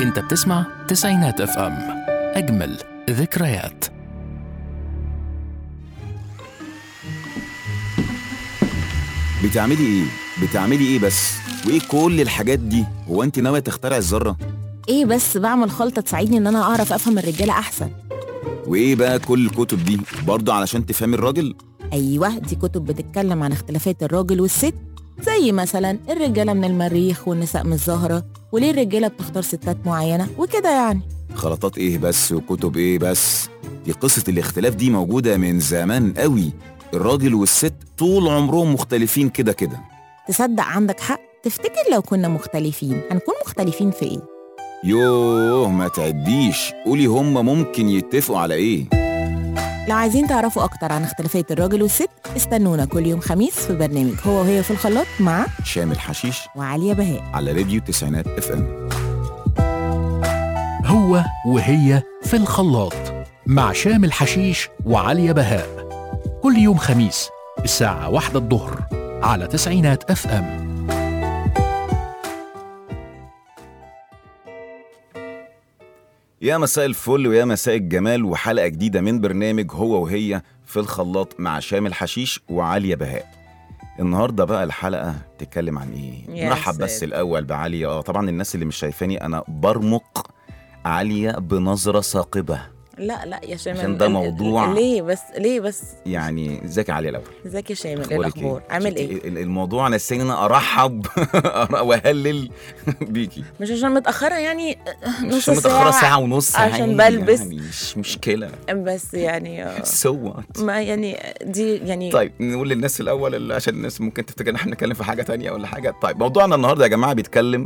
انت بتسمع تسعينات اف ام اجمل ذكريات بتعملي ايه؟ بتعملي ايه بس؟ وايه كل الحاجات دي؟ هو انت ناوية تخترع الذرة؟ ايه بس بعمل خلطة تساعدني ان انا اعرف افهم الرجالة احسن وايه بقى كل الكتب دي؟ برضه علشان تفهمي الراجل؟ ايوه دي كتب بتتكلم عن اختلافات الراجل والست زي مثلا الرجالة من المريخ والنساء من الزهرة وليه الرجالة بتختار ستات معينة وكده يعني خلطات ايه بس وكتب ايه بس؟ دي قصة الاختلاف دي موجودة من زمان قوي الراجل والست طول عمرهم مختلفين كده كده تصدق عندك حق تفتكر لو كنا مختلفين هنكون مختلفين في ايه يوه ما تعديش قولي هما ممكن يتفقوا على ايه لو عايزين تعرفوا اكتر عن اختلافات الراجل والست استنونا كل يوم خميس في برنامج هو وهي في الخلاط مع شامل حشيش وعليا بهاء على راديو تسعينات اف ام هو وهي في الخلاط مع شامل حشيش وعليا بهاء كل يوم خميس الساعة واحدة الظهر على تسعينات اف ام يا مساء الفل ويا مساء الجمال وحلقة جديدة من برنامج هو وهي في الخلاط مع شامل حشيش وعالية بهاء النهاردة بقى الحلقة تتكلم عن ايه؟ يا نرحب بس ساتر. الأول بعالية اه طبعا الناس اللي مش شايفاني أنا برمق عالية بنظرة ثاقبة لا لا يا شامل عشان ده موضوع- ليه بس ليه بس يعني ازيك يا عالية الأول ازيك يا شامل ايه أخبارك الاخبار عامل ايه ال- الموضوع نساني إن أنا أرحب وأهلل بيكي مش عشان متاخره يعني نص مش متأخرة ساعة ونص عشان عادي بلبس. يعني مش مشكلة بس يعني آه، سو ما يعني دي يعني طيب نقول للناس الاول اللي عشان الناس ممكن تفتكر ان احنا نتكلم في حاجه تانية ولا حاجه طيب موضوعنا النهارده يا جماعه بيتكلم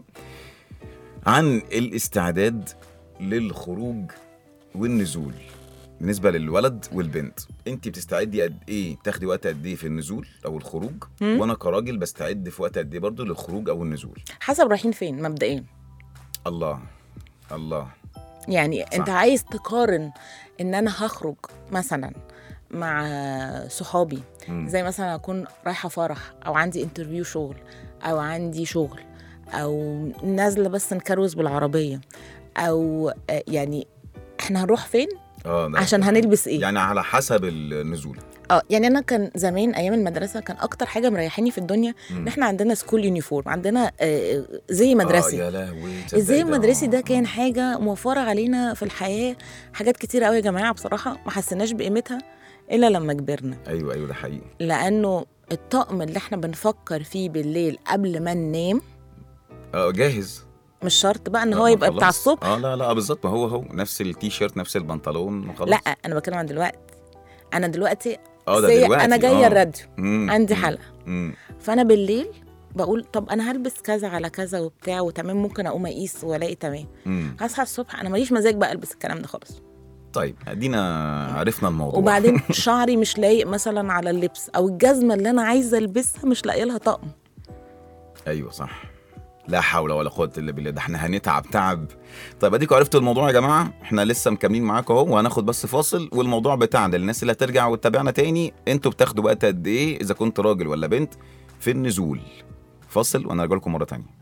عن الاستعداد للخروج والنزول بالنسبه للولد والبنت انت بتستعدي قد ايه بتاخدي وقت قد ايه في النزول او الخروج مم. وانا كراجل بستعد في وقت قد ايه برضه للخروج او النزول حسب رايحين فين مبدئيا الله الله يعني صح. انت عايز تقارن ان انا هخرج مثلا مع صحابي مم. زي مثلا اكون رايحه فرح او عندي انترفيو شغل او عندي شغل او نازله بس نكروز بالعربيه او آه، يعني احنا هنروح فين اه ده- عشان هنلبس ايه يعني على حسب النزول اه يعني انا كان زمان ايام المدرسه كان اكتر حاجه مريحاني في الدنيا ان مم. احنا عندنا سكول يونيفورم عندنا آه، زي مدرسي آه يا لهوي تصدقي الزي ده- المدرسي ده آه. كان حاجه موفره علينا في الحياه حاجات كتير قوي يا جماعه بصراحه ما حسيناش بقيمتها الا لما كبرنا ايوه ايوه ده حقيقي لانه الطقم اللي احنا بنفكر فيه بالليل قبل ما ننام اه جاهز مش شرط بقى ان لا، هو ما يبقى بتاع خلاص. الصبح اه لا لا بالظبط ما هو هو نفس التي شيرت نفس البنطلون وخلاص لا انا بتكلم عن دلوقتي انا دلوقتي اه ده سي- دلوقتي انا جايه آه. الراديو مم، عندي مم، حلقه مم. فانا بالليل بقول طب انا هلبس كذا على كذا وبتاع وتمام ممكن اقوم اقيس والاقي تمام مم. هصحى الصبح انا ماليش مزاج بقى البس الكلام ده خالص طيب ادينا عرفنا الموضوع وبعدين شعري مش لايق مثلا على اللبس او الجزمه اللي انا عايزه البسها مش لاقيه لها طقم ايوه صح لا حول ولا قوه الا بالله ده احنا هنتعب تعب طيب اديكوا عرفتوا الموضوع يا جماعه احنا لسه مكملين معاكم اهو وهناخد بس فاصل والموضوع بتاعنا للناس اللي هترجع وتتابعنا تاني انتوا بتاخدوا وقت قد ايه اذا كنت راجل ولا بنت في النزول فاصل وانا ارجع لكم مره تانية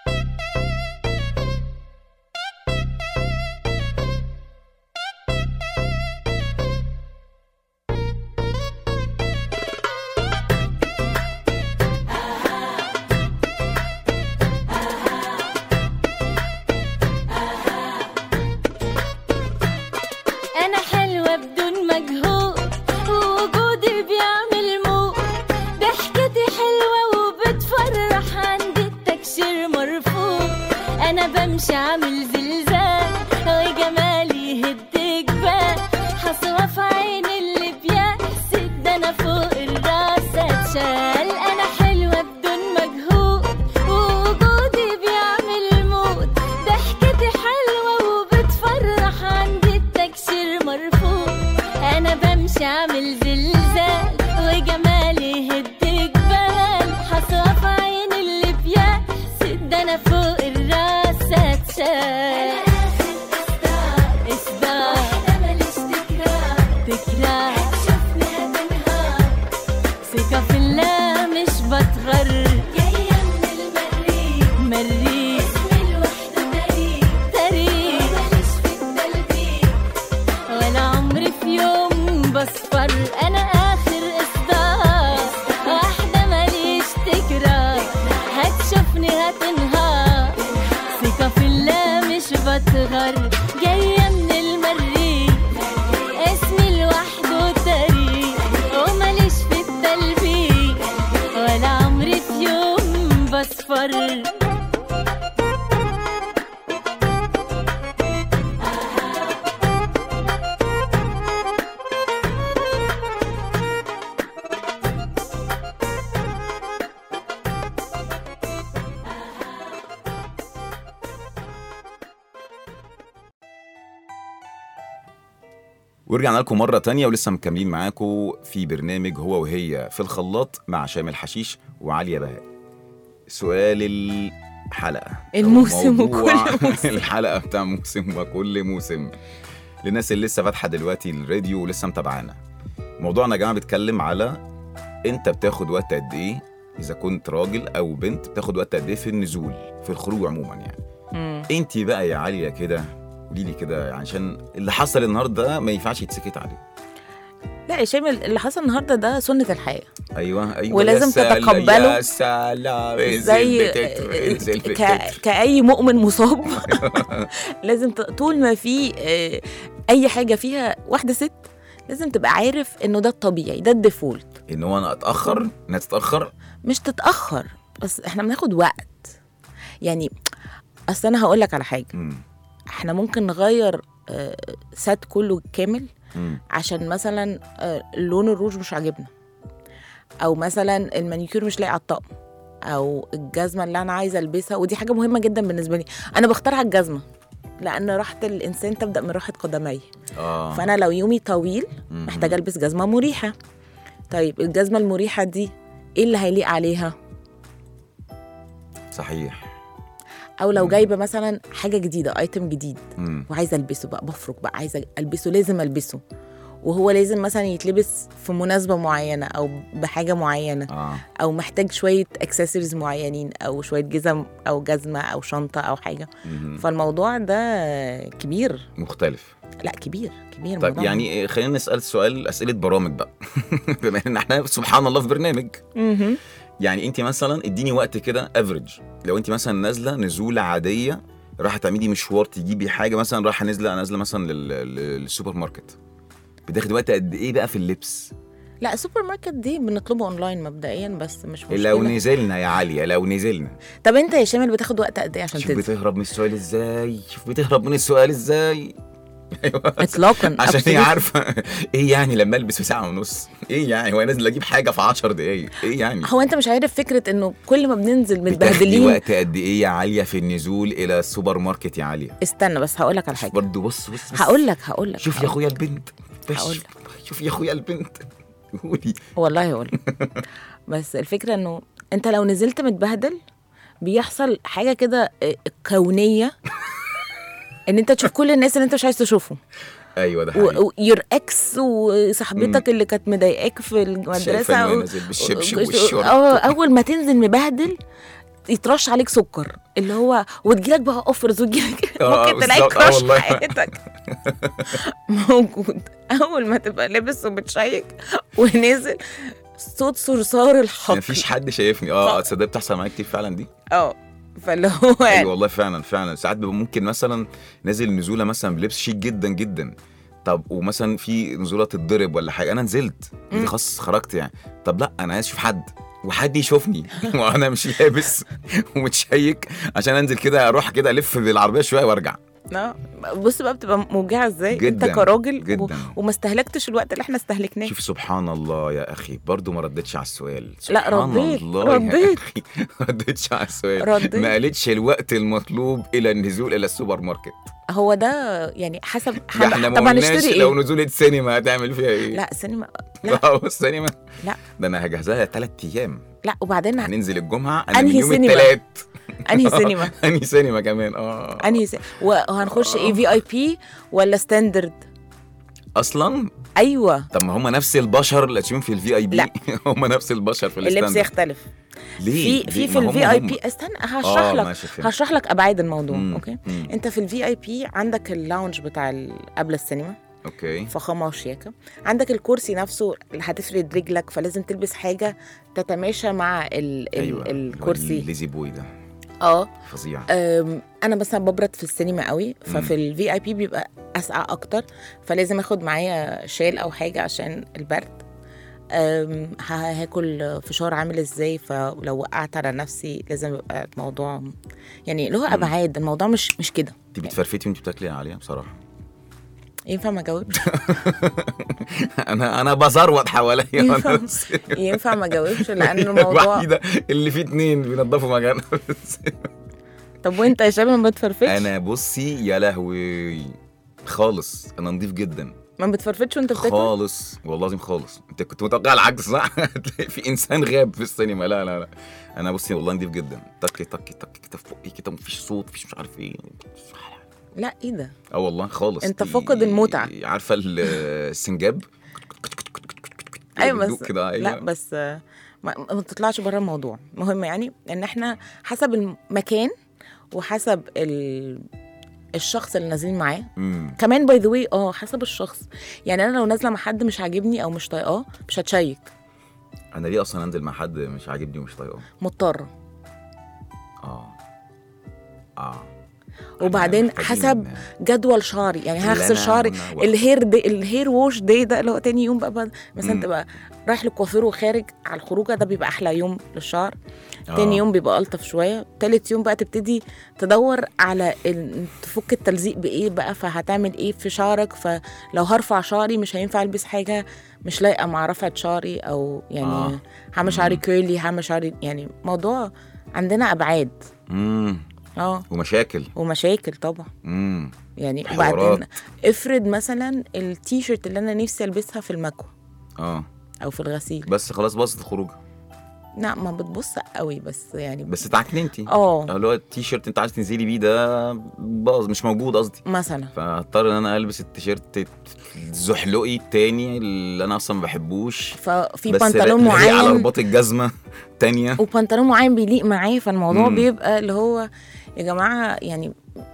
أنا حلوة بدون مجهود ووجودي بيعمل موت ضحكتي حلوة وبتفرح عندي التكشير مرفوع أنا بمشي عامل زلزال وجمالي يهد جبال حصوة في عين اللي بيحسد ده أنا فوق الراس أتشال أنا حلوة بدون مجهود ووجودي بيعمل موت ضحكتي حلوة وبتفرح عندي التكشير مرفوع أنا بمشي عامل زلزال وجمالي يهد جبال حصوة في عين اللي بيحسد ده أنا فوق الراس أتشال إصدار تكرار ثقة في الله مش بتغر مريخ بصفر ورجعنا لكم مرة تانية ولسه مكملين معاكم في برنامج هو وهي في الخلاط مع شامل حشيش وعليا بهاء سؤال الحلقة أو الموسم موضوع وكل موسم. الحلقة بتاع موسم وكل موسم للناس اللي لسه فاتحة دلوقتي الراديو ولسه متابعانا موضوعنا يا جماعة بيتكلم على انت بتاخد وقت قد ايه اذا كنت راجل او بنت بتاخد وقت قد ايه في النزول في الخروج عموما يعني مم. انت بقى يا عاليه كده قولي لي كده عشان اللي حصل النهارده ما ينفعش يتسكت عليه لا يا شامل اللي حصل النهارده ده سنه الحياه ايوه ايوه ولازم يا سلام، تتقبله يا سلام انزل زي بتتر انزل ك... بتتر كأي مؤمن مصاب لازم ت... طول ما في آه، أي حاجة فيها واحدة ست لازم تبقى عارف إنه ده الطبيعي ده الديفولت ان هو انا اتاخر انها تتاخر مش تتأخر بس إحنا بناخد وقت يعني أصل أنا هقول لك على حاجة مم. إحنا ممكن نغير آه، سات كله كامل مم. عشان مثلا آه، لون الروج مش عاجبنا او مثلا المانيكير مش لاقي على الطقم او الجزمه اللي انا عايزه البسها ودي حاجه مهمه جدا بالنسبه لي انا بختارها الجزمه لان راحه الانسان تبدا من راحه قدميه اه فانا لو يومي طويل مم. محتاجه البس جزمه مريحه طيب الجزمه المريحه دي ايه اللي هيليق عليها صحيح او لو مم. جايبه مثلا حاجه جديده ايتم جديد مم. وعايزه البسه بقى بفرك بقى عايزه البسه لازم البسه وهو لازم مثلا يتلبس في مناسبه معينه او بحاجه معينه اه او محتاج شويه اكسسوارز معينين او شويه جزم او جزمه او شنطه او حاجه مم. فالموضوع ده كبير مختلف لا كبير كبير طيب الموضوع يعني إيه، خلينا نسال سؤال اسئله برامج بقى بما ان احنا سبحان الله في برنامج مهم. يعني انت مثلا اديني وقت كده افريج لو انت مثلا نازله نزوله عاديه رايحه تعملي مشوار تجيبي حاجه مثلا رايحه نازله نازله مثلا لل- لل- للسوبر ماركت بتاخد وقت قد ايه بقى في اللبس لا السوبر ماركت دي بنطلبه اونلاين مبدئيا بس مش مشكله لو نزلنا يا عاليه لو نزلنا طب انت يا شامل بتاخد وقت قد ايه عشان شوف تنزل بتهرب من السؤال ازاي شوف بتهرب من السؤال ازاي ايوه اطلاقا عشان هي absolutely. عارفه ايه يعني لما البس في ساعه ونص ايه يعني هو نازل اجيب حاجه في 10 دقايق ايه يعني هو انت مش عارف فكره انه كل ما بننزل بتاخدي متبهدلين وقت قد ايه يا عاليه في النزول الى السوبر ماركت يا عاليه استنى بس هقول لك على حاجه برضه بص بص, بص. هقول لك هقول لك شوف يا اخويا البنت بس هقول شوف يا اخويا البنت قولي والله هقول لك. بس الفكره انه انت لو نزلت متبهدل بيحصل حاجه كده آه، كونيه ان انت تشوف كل الناس اللي انت مش عايز تشوفهم ايوه ده حقيقي ويور اكس وصاحبتك اللي كانت مضايقاك في المدرسه شايفة إنه و- نازل بالشبشب و- والشورت. اه اول ما تنزل مبهدل يترش عليك سكر اللي هو وتجيلك بقى اوفرز وتجيلك آه، ممكن تلاقي بالظبط، آه كراش والله. في حياتك موجود اول ما تبقى لابس ومتشيك ونازل صوت صرصار الحق مفيش حد شايفني اه تصدق بتحصل معايا كتير فعلا دي اه فاللي هو ايوه يعني والله فعلا فعلا ساعات بيبقى ممكن مثلا نازل نزوله مثلا بلبس شيك جدا جدا طب ومثلا في نزوله تتضرب ولا حاجه انا نزلت مم. خلاص خرجت يعني طب لا انا عايز اشوف حد وحد يشوفني وانا مش لابس ومتشيك عشان انزل كده اروح كده الف بالعربيه شويه وارجع اه بص بقى بتبقى موجعه ازاي جداً، انت كراجل جداً. و... وما استهلكتش الوقت اللي احنا استهلكناه شوف سبحان الله يا اخي برضو ما ردتش على السؤال لا، سبحان رديت، الله يا رديت. أخي. ما ردتش على السؤال رديت. ما قالتش الوقت المطلوب الى النزول الى السوبر ماركت هو ده يعني حسب ده احنا ما طب قلناش هنشتري لو ايه؟ نزولة سينما هتعمل فيها ايه لا سينما لا لا السينما لا. ده انا هجهزها ثلاث ايام لا وبعدين هننزل الجمعه انا أنهي من يوم سينما؟ الثلاث انهي سينما انهي سينما كمان اه انهي سينما وهنخش ايه في اي بي ولا ستاندرد اصلا ايوه طب ما هم نفس البشر اللي هتشوفهم في الفي اي بي لا. هم نفس البشر في اللبس الستاندرد يختلف ليه في في ليه؟ في ما هم الفي اي هم. بي استنى اه هشرح لك ماشي فهمت. هشرح لك ابعاد الموضوع مم، اوكي مم. انت في الفي اي بي عندك اللاونج بتاع ال- قبل السينما اوكي فخامه وشياكه عندك الكرسي نفسه اللي هتفرد رجلك فلازم تلبس حاجه تتماشى مع ال ال ايوه الكرسي الليزي بوي ده اه فظيع أم، انا مثلا ببرد في السينما قوي ففي الفي اي بي بيبقى اسقع اكتر فلازم اخد معايا شال او حاجه عشان البرد أم، ه- هاكل فشار عامل ازاي فلو وقعت على نفسي لازم يبقى الموضوع يعني اللي هو ابعاد الموضوع مش مش كده انت بتفرفتي وانت بتاكلي عليها بصراحه ينفع ما اجاوبش انا انا بزروط حواليا ينفع وانا بس- ينفع ما اجاوبش لان الموضوع الوحيده اللي فيه اتنين بينضفوا مكانها بس. طب وانت يا شباب ما بتفرفتش انا بصي يا لهوي خالص انا نضيف جدا ما بتفرفتش وانت بتاكل خالص والله العظيم خالص انت كنت متوقع العكس صح هتلاقي في انسان غاب في السينما لا لا لا انا بصي والله نضيف جدا طكي طكي طكي كده في بقي كده مفيش صوت مفيش مش عارف ايه لا ايه ده اه والله خالص انت دي- فاقد المتعة. عارفه ال- السنجاب ايوه بيدوق بس كده لا ايوه بس آه، ما, ما تطلعش بره الموضوع مهم يعني ان احنا حسب المكان وحسب ال... الشخص اللي نازلين معاه مم. كمان باي ذا واي اه حسب الشخص يعني انا لو نازله مع حد مش عاجبني او مش طايقاه مش هتشيك انا ليه اصلا انزل مع حد مش عاجبني ومش طايقه مضطره اه اه وبعدين محتاجين- حسب جدول شعري يعني اللي هغسل أنا شعري هنا وقت. الهير دي الهير ووش دي ده اللي هو تاني يوم بقى, بقى مثلا مم. تبقى رايح للكوافير وخارج على الخروجه ده بيبقى احلى يوم للشعر آه. تاني يوم بيبقى الطف شويه تالت يوم بقى تبتدي تدور على ال... تفك التلزيق بايه بقى فهتعمل ايه في شعرك فلو هرفع شعري مش هينفع البس حاجه مش لايقه مع رفعه شعري او يعني آه. آه. هعمل شعري كيرلي هعمل شعري يعني موضوع عندنا ابعاد امم اه ومشاكل ومشاكل طبعا امم يعني حوارات. وبعدين افرض مثلا التيشيرت اللي انا نفسي البسها في المكوى اه او في الغسيل بس خلاص باظت الخروج لا ما بتبص قوي بس يعني بس تعكننتي اه اللي هو التيشيرت انت عايز تنزلي بيه ده باظ مش موجود قصدي مثلا فاضطر ان انا البس التيشيرت الزحلقي التاني اللي انا اصلا ما بحبوش ففي بس بنطلون لاقي على معين رباط الجزمه تانية وبنطلون معين بيليق معاه فالموضوع مم. بيبقى اللي هو يا جماعه يعني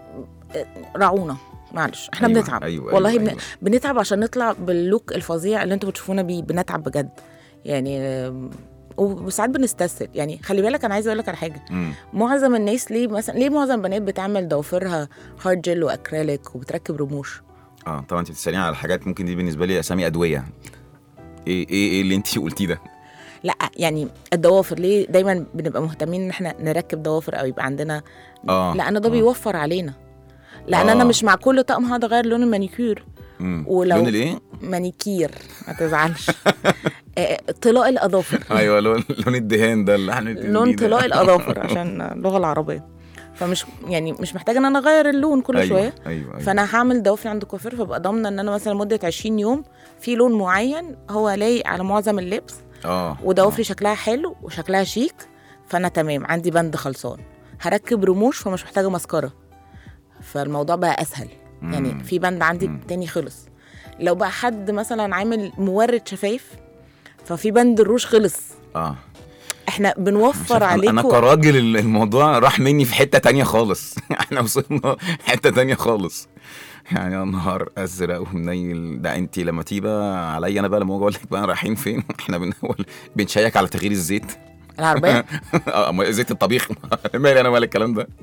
راعونا معلش احنا أيوة، بنتعب أيوة، والله أيوة، بن... أيوة. بنتعب عشان نطلع باللوك الفظيع اللي انتوا بتشوفونا بيه بنتعب بجد يعني آم، وساعات بنستسهل يعني خلي بالك انا عايزه اقول لك على حاجه مم. معظم الناس ليه مثلا ليه معظم البنات بتعمل ضوافرها هارد جل واكريليك وبتركب رموش اه طبعا انت بتساليني على حاجات ممكن دي بالنسبه لي اسامي ادويه ايه ايه ايه اللي انت قلتيه ده لا يعني الضوافر ليه دايما بنبقى مهتمين ان احنا نركب ضوافر او يبقى عندنا اه لان ده آه. بيوفر علينا لان آه. انا مش مع كل طقم هقعد اغير لون المانيكير مم. ولو- لون الايه مانيكير ما تزعلش آه، طلاء الاظافر ايوه لون لون الدهان ده اللي احنا لون بنبتدي طلاء ده. الاظافر عشان اللغه العربيه فمش يعني مش محتاجه ان انا اغير اللون كل أيوة. شويه ايوه ايوه فانا هعمل ضوافري عند الكوافير فبقى ضامنه ان انا مثلا مده 20 يوم في لون معين هو لايق على معظم اللبس اه وضوافري شكلها حلو وشكلها شيك فانا تمام عندي بند خلصان هركب رموش فمش محتاجه مسكره فالموضوع بقى اسهل مم. يعني في بند عندي مم. تاني خلص لو بقى حد مثلا عامل مورد شفايف ففي بند الروش خلص اه احنا مش بنوفر عارف، انا أنا عليكم كراجل ال- الموضوع راح مني في حته تانية خالص احنا وصلنا حته تانية خالص يعني يا نهار ازرق ومنيل ده انت لما تيجي بقى عليا انا بقى لما اجي اقول لك بقى رايحين فين احنا بنقول بنشيك على تغيير الزيت العربيه اه أما زيت الطبيخ مالي انا مال الكلام ده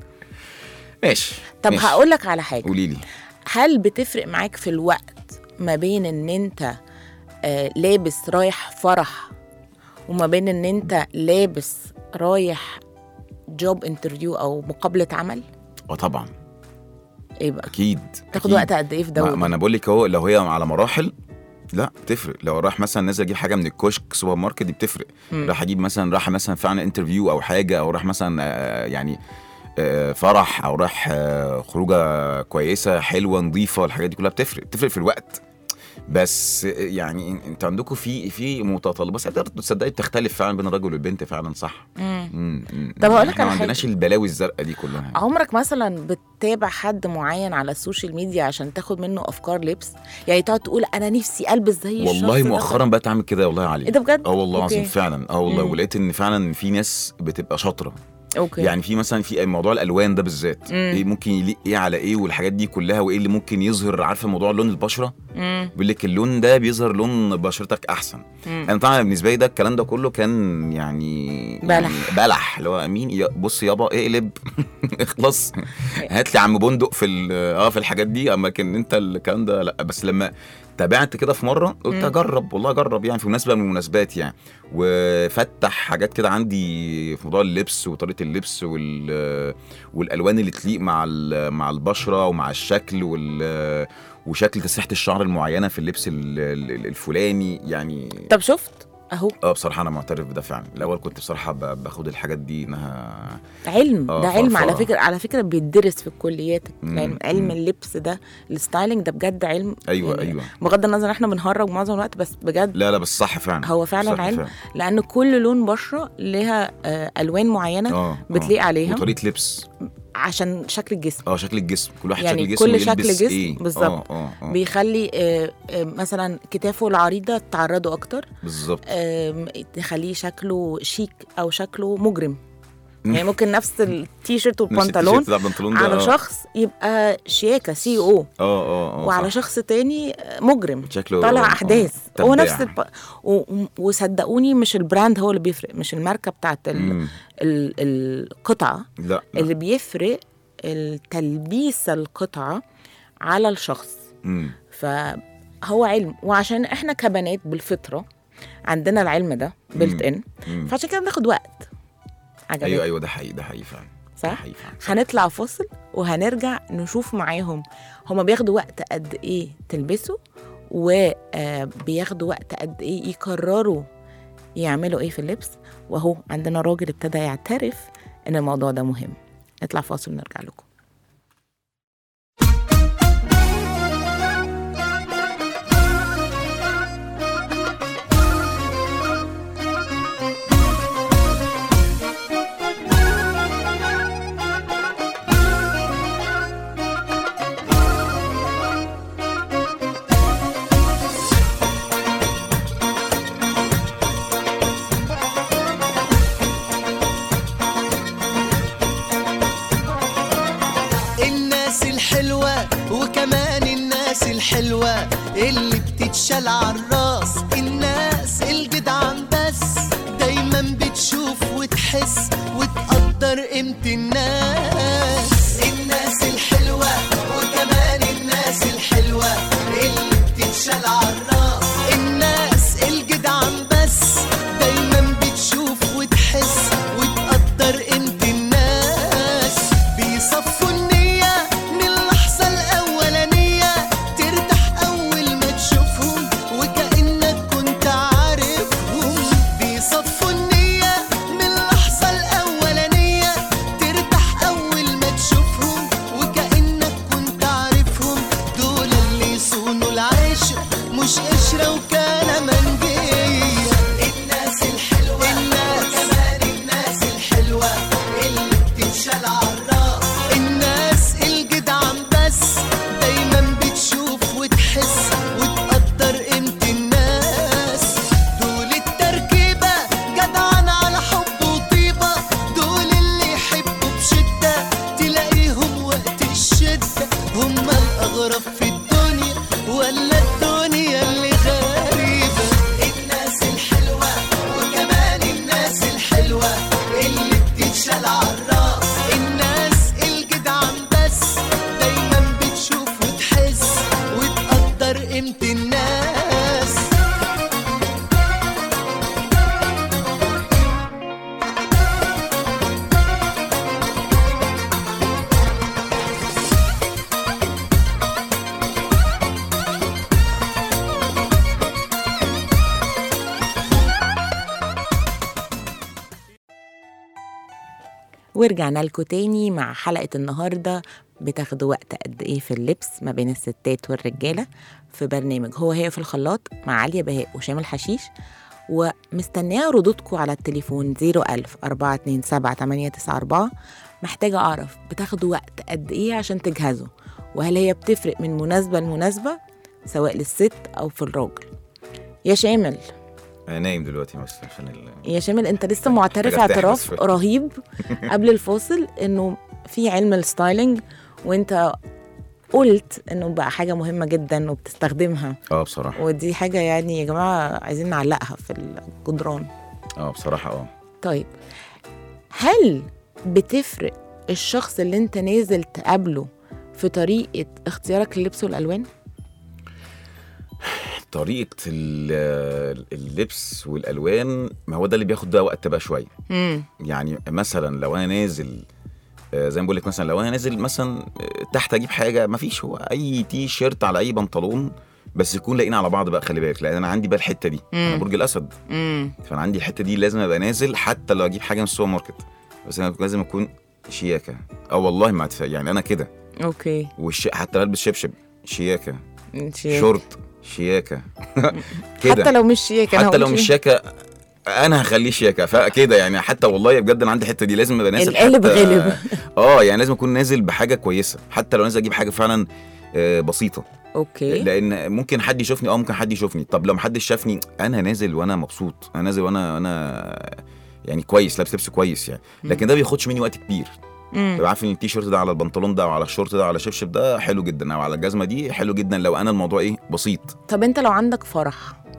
ماشي طب ماشي. هقول لك على حاجه قولي لي هل بتفرق معاك في الوقت ما بين ان انت آه لابس رايح فرح وما بين ان انت لابس رايح جوب انترفيو او مقابله عمل اه طبعا ايه بقى اكيد تاخد أكيد. وقت قد ايه في ده ما, وده؟ ما انا بقول لك اهو لو هي على مراحل لا بتفرق لو راح مثلا نازل اجيب حاجه من الكشك سوبر ماركت دي بتفرق مم. راح اجيب مثلا راح مثلا فعلا انترفيو او حاجه او راح مثلا آه، يعني آه، فرح او راح آه، خروجه كويسه حلوه نظيفه الحاجات دي كلها بتفرق بتفرق في الوقت بس آه، يعني انت عندكم في في متطلبات ساعات تصدقي بتختلف فعلا بين الرجل والبنت فعلا صح مم. مم، مم. طب هقول لك احنا على ما حاجة. عندناش البلاوي الزرقاء دي كلها عمرك مثلا بتتابع حد معين على السوشيال ميديا عشان تاخد منه افكار لبس يعني تقعد تقول انا نفسي البس زي الشخص والله ده. مؤخرا بقيت اعمل كده والله يا علي ايه ده بجد اه والله العظيم أوكي. فعلا اه والله مم. ولقيت ان فعلا في ناس بتبقى شاطره اوكي يعني في مثلا في موضوع الالوان ده بالذات مم. ايه ممكن يليق ايه على ايه والحاجات دي كلها وايه اللي ممكن يظهر عارفه موضوع لون البشره مم. بيقول لك اللون ده بيظهر لون بشرتك احسن مم. انا طبعا بالنسبه لي ده الكلام ده كله كان يعني بلح. يعني بلح اللي هو مين يا- بص يابا اقلب اخلص هات لي عم بندق في ال- اه في الحاجات دي اما كان انت الكلام ده لا بس لما تابعت كده في مره قلت مم. اجرب والله اجرب يعني في مناسبه من المناسبات يعني وفتح حاجات كده عندي في موضوع اللبس وطريقه اللبس وال والالوان اللي تليق مع ال- مع البشره ومع الشكل وال وشكل تسريحه الشعر المعينه في اللبس ال- ال- الفلاني يعني طب شفت اهو اه بصراحه انا معترف بده فعلا الاول كنت بصراحه ب- باخد الحاجات دي انها علم آه، ده علم على فرفرة. فكره على فكره بيدرس في الكليات مم، علم, علم مم. اللبس ده الستايلينج ده بجد علم ايوه يعني ايوه بغض النظر احنا بنهرج معظم الوقت بس بجد لا لا بس صح فعلا هو فعلا صح علم لان كل لون بشره لها آه، الوان معينه اه بتليق آه. عليها وطريقه لبس عشان شكل الجسم اه شكل الجسم كل واحد يعني شكل جسمه كل شكل يلبس جسم ايه بالظبط. اه اه اه بيخلي آه، آه، مثلا كتافه العريضه تعرضه اكتر بالظبط آم، تخليه شكله شيك او شكله مجرم يعني ممكن نفس التيشيرت نفس والبنطلون التيشيرت بتاع البنطلون ده على آه. شخص يبقى شياكه سي او اه اه اه وعلى صح. شخص تاني مجرم شكله طالع آه، آه. احداث هو تباع. نفس الب... و... و- وصدقوني مش البراند هو اللي بيفرق مش الماركه بتاعت ال... مم. ال... القطعه لا, لا. اللي بيفرق التلبيس القطعه على الشخص مم. فهو علم وعشان احنا كبنات بالفطره عندنا العلم ده بلت ان مم. فعشان كده بناخد وقت عجبتك ايوه ايوه ده حقيقي ده حقيقي فعلا ده صح حقيقي فعلا هنطلع فاصل وهنرجع نشوف معاهم هما بياخدوا وقت قد ايه تلبسوا وبياخدوا وقت قد ايه يقرروا يعملوا ايه في اللبس وهو عندنا راجل ابتدى يعترف ان الموضوع ده مهم نطلع فاصل ونرجع لكم الناس الحلوة وكمان الناس الحلوة اللي بتتشال عالراس الناس الجدعان بس دايما بتشوف وتحس وتقدر قيمة الناس الناس الحلوة وكمان الناس الحلوة اللي بتتشال عالراس الناس الجدعان بس دايما بتشوف وتحس وتقدر قيمة الناس بيصفوا النية من اللحظة الأولانية ترتاح أول ما تشوفهم وكأنك كنت عارفهم بيصفوا النية من اللحظة الأولانية ترتاح أول ما تشوفهم وكأنك كنت عارفهم دول اللي يصونوا العشق مش قشرة وكان منجية الناس الحلوة الناس كمان الناس الحلوة اللي بتتشال عالراس الناس الجدعان بس دايما بتشوف وتحس وتقدر قيمة الناس دول التركيبة جدعان على حب وطيبة دول اللي يحبوا بشدة تلاقيهم وقت الشدة هم الأغرب في الدنيا ولا الدنيا اللي غريبة الناس الحلوة وكمان الناس الحلوة اللي بتتشال عالراس الناس الجدعان بس دايما بتشوف وتحس وتقدر قيمة الناس ورجعنا لكم تاني مع حلقة النهاردة بتاخدوا وقت قد ايه في اللبس ما بين الستات والرجالة في برنامج هو هي في الخلاط مع عليا بهاء وشامل حشيش ومستنية ردودكم على التليفون 01000 427 894 محتاجة أعرف بتاخدوا وقت قد إيه عشان تجهزوا وهل هي بتفرق من مناسبة لمناسبة سواء للست أو في الراجل يا شامل انا نايم دلوقتي بس عشان ال... يا شامل انت لسه معترف محتاج أرتاح اعتراف بس. رهيب قبل الفاصل انه في علم الستايلينج وانت قلت انه بقى حاجه مهمه جدا وبتستخدمها اه بصراحه ودي حاجه يعني يا جماعه عايزين نعلقها في الجدران اه بصراحه اه طيب هل بتفرق الشخص اللي انت نازل تقابله في طريقه اختيارك للبس والالوان طريقه ال- اللبس والالوان ما هو ده اللي بياخد ده وقت بقى شويه امم يعني مثلا لو انا نازل آه، زي ما بقول لك مثلا لو انا نازل مثلا آه، تحت اجيب حاجه ما فيش هو اي تي شيرت على اي بنطلون بس يكون لاقيين على بعض بقى خلي بالك لان انا عندي بقى الحته دي انا مم. برج الاسد امم فانا عندي الحته دي لازم ابقى نازل حتى لو اجيب حاجه من السوبر ماركت بس انا لازم اكون شياكه اه والله ما أتف- يعني انا كده اوكي والش... حتى لو البس شبشب شياكه شيك. شورت شياكه حتى كده لو مش شيك أنا حتى لو هقول مش شيك. شياكه انا هخليه شياكه فكده يعني حتى والله بجد انا عندي الحته دي لازم ابقى نازل القالب حتى- غالب. اه يعني لازم اكون نازل بحاجه كويسه حتى لو نازل اجيب حاجه فعلا آه، بسيطه اوكي لان ممكن حد يشوفني اه ممكن حد يشوفني طب لو محدش شافني انا نازل وانا مبسوط انا نازل وانا انا يعني كويس لابس لبس كويس يعني لكن ده بياخدش مني وقت كبير مم. تبقى عارف ان التيشيرت ده على البنطلون ده او على الشورت ده او على الشبشب ده حلو جدا او على الجزمه دي حلو جدا لو انا الموضوع ايه بسيط طب انت لو عندك فرح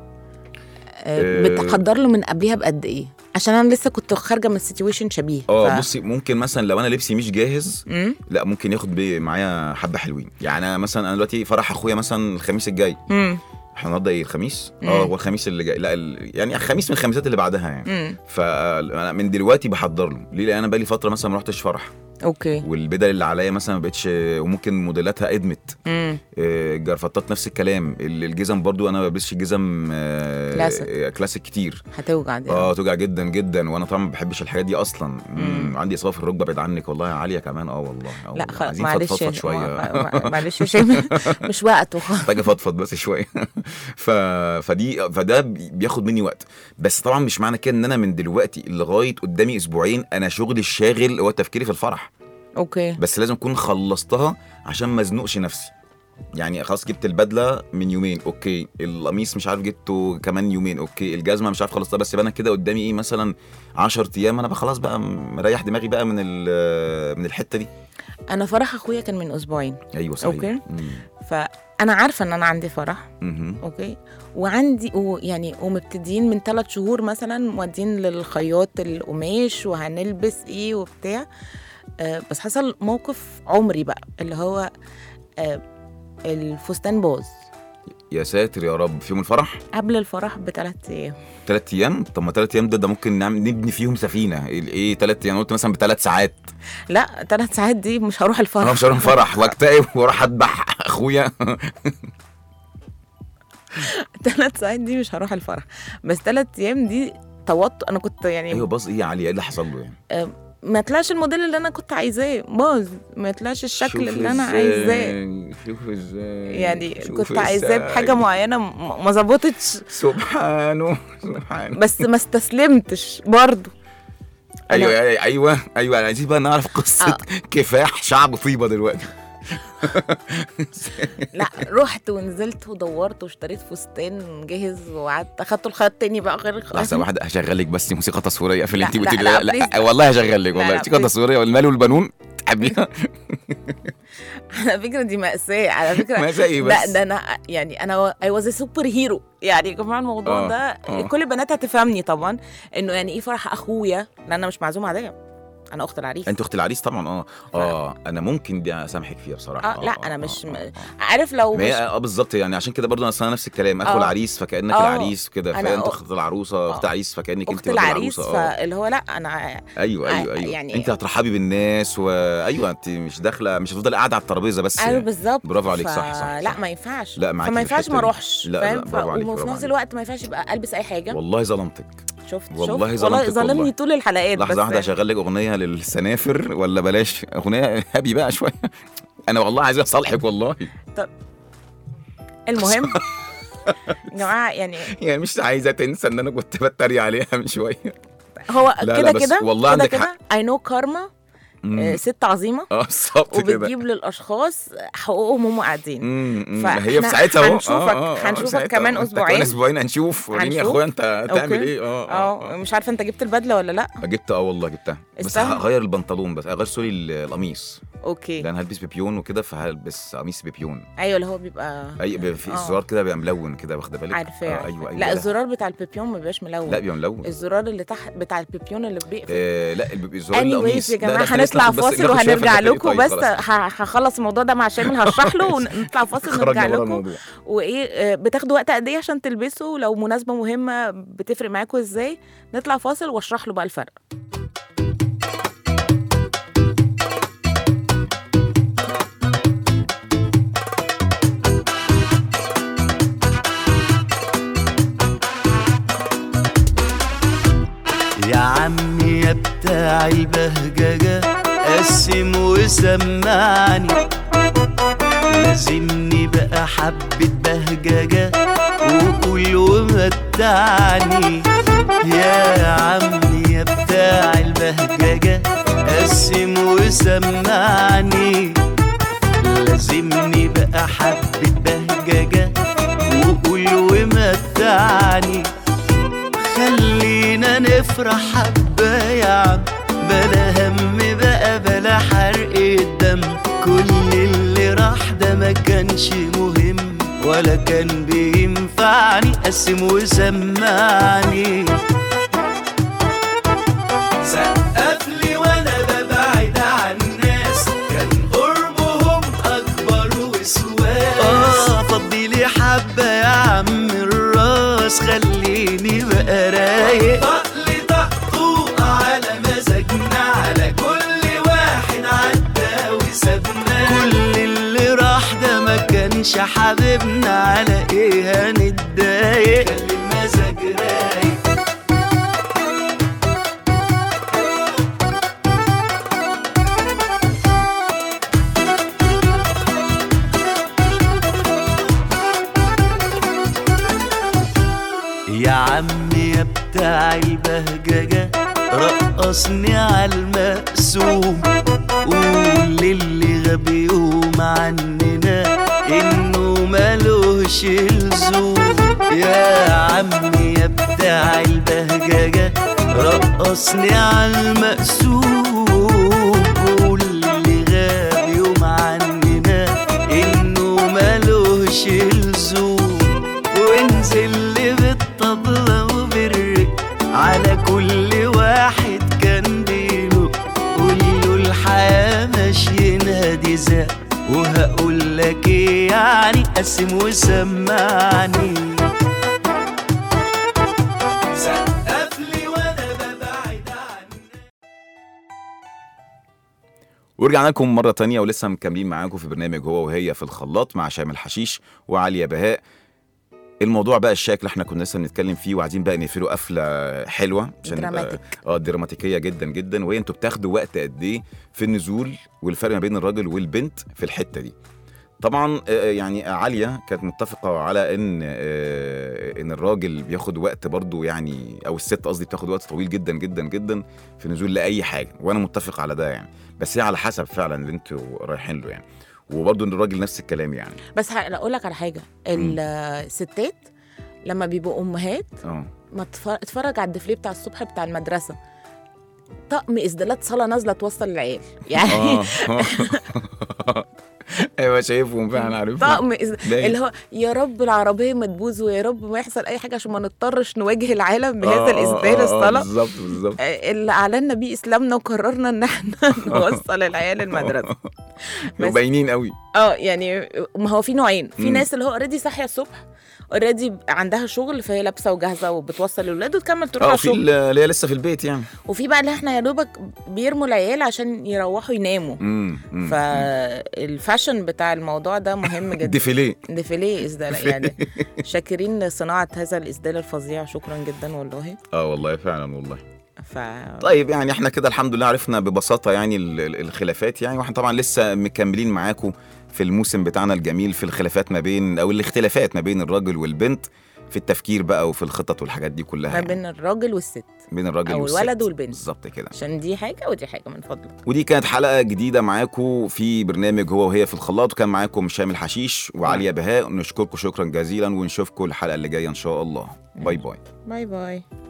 آه، آه. بتحضر له من قبلها بقد ايه عشان انا لسه كنت خارجه من سيتويشن شبيه اه ف- بصي ممكن مثلا لو انا لبسي مش جاهز مم؟ لا ممكن ياخد بي معايا حبه حلوين يعني انا مثلا انا دلوقتي فرح اخويا مثلا الخميس الجاي مم. احنا النهارده ايه الخميس مم. اه هو الخميس اللي جاي لا ال... يعني خميس من الخميسات اللي بعدها يعني مم. فانا من دلوقتي بحضر له ليه لان انا بقالي فتره مثلا ما رحتش فرح اوكي والبدل اللي عليا مثلا ما بقتش وممكن موديلاتها ادمت مم. آه، الجرافطات نفس الكلام ال- الجزم برضو انا ما بلبسش جزم آه، كلاسيك. آه، كلاسيك كتير هتوجع دي اه توجع جدا جدا وانا طبعا ما بحبش الحاجات دي اصلا مم. عندي اصابه في الركبه بعيد عنك والله يا عاليه كمان اه والله آه لا والله. خلاص عايزين معلش فضفض يا- شويه ما- ما- معلش يا شيماء مش وقته محتاج افضفض بس شويه ف... فدي فده بي- بياخد مني وقت بس طبعا مش معنى كده ان انا من دلوقتي لغايه قدامي اسبوعين انا شغلي الشاغل هو تفكيري في الفرح اوكي بس لازم اكون خلصتها عشان ما ازنقش نفسي يعني خلاص جبت البدله من يومين اوكي القميص مش عارف جبته كمان يومين اوكي الجزمه مش عارف خلصتها بس يبقى انا كده قدامي ايه مثلا 10 ايام انا بقى خلاص بقى مريح دماغي بقى من ال- من الحته دي انا فرح اخويا كان من اسبوعين ايوه صحيح أوكي. مم. فانا عارفه ان انا عندي فرح مهم. اوكي وعندي ويعني ومبتدين من ثلاث شهور مثلا مودين للخياط القماش وهنلبس ايه وبتاع آه بس حصل موقف عمري بقى اللي هو آه الفستان باظ يا ساتر يا رب في يوم الفرح قبل الفرح بثلاث ايام ثلاث ايام طب ما ثلاث ايام ده ده ممكن نعمل نبني فيهم سفينه ال- ايه ثلاث ايام قلت مثلا بثلاث ساعات لا ثلاث ساعات دي مش هروح انا الفرح مش هروح فرح واكتئب واروح اذبح اخويا ثلاث ساعات دي مش هروح الفرح بس ثلاث ايام دي توتر انا كنت يعني ايوه باظ ايه يا علي ايه اللي حصل له يعني ما طلعش الموديل اللي انا كنت عايزاه باظ ما طلعش الشكل شوف اللي انا إزاي، عايزاه شوف ازاي يعني شوف كنت عايزاه إزاي. بحاجه معينه م- ما ظبطتش سبحانه سبحانه بس ما استسلمتش برضه ايوه ايوه ايوه ايوه عايزين بقى نعرف قصه آه. كفاح شعب طيبه دلوقتي لا رحت ونزلت ودورت واشتريت فستان جاهز وقعدت اخدت الخيط تاني بقى غير الخيط لحظه واحده هشغل لك بس موسيقى تصويريه في اللي لا، انت لا، قلتي لا، لا, لا, please. والله هشغل لك لا، والله لا، موسيقى please. تصويريه والمال والبنون تحبيها على فكره دي مأساة على فكره مأساة إيه لا بس؟ ده انا يعني انا اي واز سوبر هيرو يعني يا جماعه الموضوع آه، ده آه. كل البنات هتفهمني طبعا انه يعني ايه فرح اخويا لان انا مش معزومه عاديه انا اخت العريس انت اخت العريس طبعا اه اه انا ممكن دي اسامحك فيها بصراحه اه لا انا مش آه، م... آه، آه. عارف لو ما مش هي اه بالظبط يعني عشان كده برضه اصل انا نفس الكلام اخو آه. العريس فكانك آه. العريس كده أنا فانت أ- اخت العروسه اخت آه. عريس فكانك انت اخت برضه العريس العروسه اه فاللي هو لا انا ايوه آه، ايوه ايوه يعني- يعني انت هترحبي بالناس وايوه انت مش داخله مش هتفضلي قاعده على الترابيزه بس ايوه يعني. بالظبط برافو عليك، ف- صح، صح، لا صح. ما ينفعش لا، معاكي فما في ينفعش الحتة ما دي. اروحش لا، لا، فاهم برافو عليك، وفي برافو نفس عليك. الوقت ما ينفعش يبقى البس اي حاجه والله ظلمتك شفت والله شفت ظلمتك ظلمني والله. طول الحلقات لحظه بس واحده هشغل لك اغنيه للسنافر ولا بلاش اغنيه هابي بقى شويه انا والله عايز اصالحك والله المهم يا جماعه يعني يعني مش عايزه تنسى ان انا كنت بتريق عليها من شويه هو لا، كده بس كده والله كده عندك كده حق. اي نو كارما مم. ست عظيمه اه بالظبط كده وبتجيب للاشخاص حقوقهم هم قاعدين مم، مم. فإحنا هي في ساعتها اهو هنشوفك- آه، آه، آه، هنشوفك ساعتها كمان أهو. أنت أسبوعين. كمان اسبوعين هنشوف وريني يا هنشوف. اخويا انت هتعمل أوكي. ايه اه اه اه مش عارفه انت جبت البدله ولا لا آه. جبت اه والله جبتها بس استنى. هغير البنطلون بس هغير سوري ال- القميص اوكي لان هلبس بيبيون وكده فهلبس قميص بيبيون ايوه اللي هو بيبقى اي بيبقى في آه. الزرار كده بيبقى ملون كده واخده بالك عارفاه آه، عارفاه. ايوه ايوه لا الزرار بتاع البيبيون ما بيبقاش ملون لا بيبقى ملون الزرار اللي تحت بتاع البيبيون اللي بيقفل آه لا بيبقى الزرار اني القميص يا لا، لا، جماعه خلينا هنطلع ناخد بس- فاصل ناخد شوية وهنرجع في الحتة دي. لكم طيب، بس خلاص. ه- هخلص الموضوع ده مع شامل هشرح له ونطلع فاصل ونرجع خرجنا بره لكم الموضوع وايه آه، بتاخدوا وقت قد ايه عشان تلبسوا لو مناسبه مهمه بتفرق معاكم ازاي نطلع فاصل واشرح له بقى الفرق يا عمي يا بتاع البهججة قسم وسمعني لازمني بقى حبة بهججة وكل ومتعني يا عمي يا بتاع البهججة قسم وسمعني لازمني بقى حبة بهججة وقول ومتعني خلينا نفرح حبة يا عم بلا هم بقى بلا حرق الدم كل اللي راح ده ما كانش مهم ولا كان بينفعني قسم وسمعني سقف لي وانا ببعد عن الناس كان قربهم اكبر وسواس اه فضي لي حبه يا عم الراس خليني بقى رايق لي طقطوق على مزاجنا على كل واحد عدى وسابنا كل اللي راح ده ما كانش حبيبنا على ايه هنتضايق خلي المزاج رايق يا عمي يا بتاع البهججة رقصني على المقسوم قول للي غبي يقوم عننا انه ملوش لزوم يا عمي يا بتاع البهججة رقصني على المقسوم قول للي غبي يقوم عننا انه ملوش لزوم وانزل لي بالطبلة وبالرق على كل واحد كان بيلق قوله الحياة ماشيينها دي زق وهقول لك ايه يعني قسم وسمعني سقف لي وانا ببعد عنك ورجعنا لكم مرة تانية ولسه مكملين معاكم في برنامج هو وهي في الخلاط مع شامل حشيش وعليا بهاء الموضوع بقى الشكل اللي احنا كنا لسه بنتكلم فيه وعايزين بقى نقفله قفله حلوه عشان نبقى- دراماتيك. اه دراماتيكيه جدا جدا وهي انتوا بتاخدوا وقت قد ايه في النزول والفرق ما بين الراجل والبنت في الحته دي طبعا آه، يعني عاليه كانت متفقه على ان آه، ان الراجل بياخد وقت برضو يعني او الست قصدي بتاخد وقت طويل جدا جدا جدا في النزول لاي حاجه وانا متفق على ده يعني بس هي على حسب فعلا اللي انتوا رايحين له يعني وبرضو ان الراجل نفس الكلام يعني بس اقول لك على حاجه الستات لما بيبقوا امهات اه ما تفر- اتفرج على الديفلي بتاع الصبح بتاع المدرسه طقم اسدالات صلاه نازله توصل العيال يعني اه ايوه شايفهم فعلا عارفهم طقم إز... باين. اللي هو يا رب العربيه ما تبوظ ويا رب ما يحصل اي حاجه عشان ما نضطرش نواجه العالم بهذا آه، آه، الاسدال آه، آه، الصلاه بالظبط بالظبط آه، اللي اعلنا بيه اسلامنا وقررنا ان احنا نوصل العيال المدرسه بس- باينين قوي اه يعني ما هو في نوعين في مم. ناس اللي هو اوريدي صاحيه الصبح اوريدي عندها شغل فهي لابسه وجاهزه وبتوصل الاولاد وتكمل تروح اه على في الشغل اللي هي لسه في البيت يعني وفي بقى اللي احنا يا دوبك بيرموا العيال عشان يروحوا يناموا امم أمم. فالفاشن بتاع الموضوع ده مهم جدا ديفيليه ديفيليه اسدال يعني شاكرين صناعه هذا الاسدال الفظيع شكرا جدا والله اه والله فعلا والله ف طيب يعني احنا كده الحمد لله عرفنا ببساطه يعني ال- ال- الخلافات يعني واحنا طبعا لسه مكملين معاكم في الموسم بتاعنا الجميل في الخلافات ما بين او الاختلافات ما بين الراجل والبنت في التفكير بقى وفي الخطط والحاجات دي كلها ما يعني. بين الراجل والست بين الراجل أو والست. الولد والبنت. بالظبط كده عشان دي حاجه ودي حاجه من فضلك ودي كانت حلقه جديده معاكم في برنامج هو وهي في الخلاط وكان معاكم شامل حشيش وعليا بهاء نشكركم شكرا جزيلا ونشوفكم الحلقه اللي جايه ان شاء الله باي باي باي باي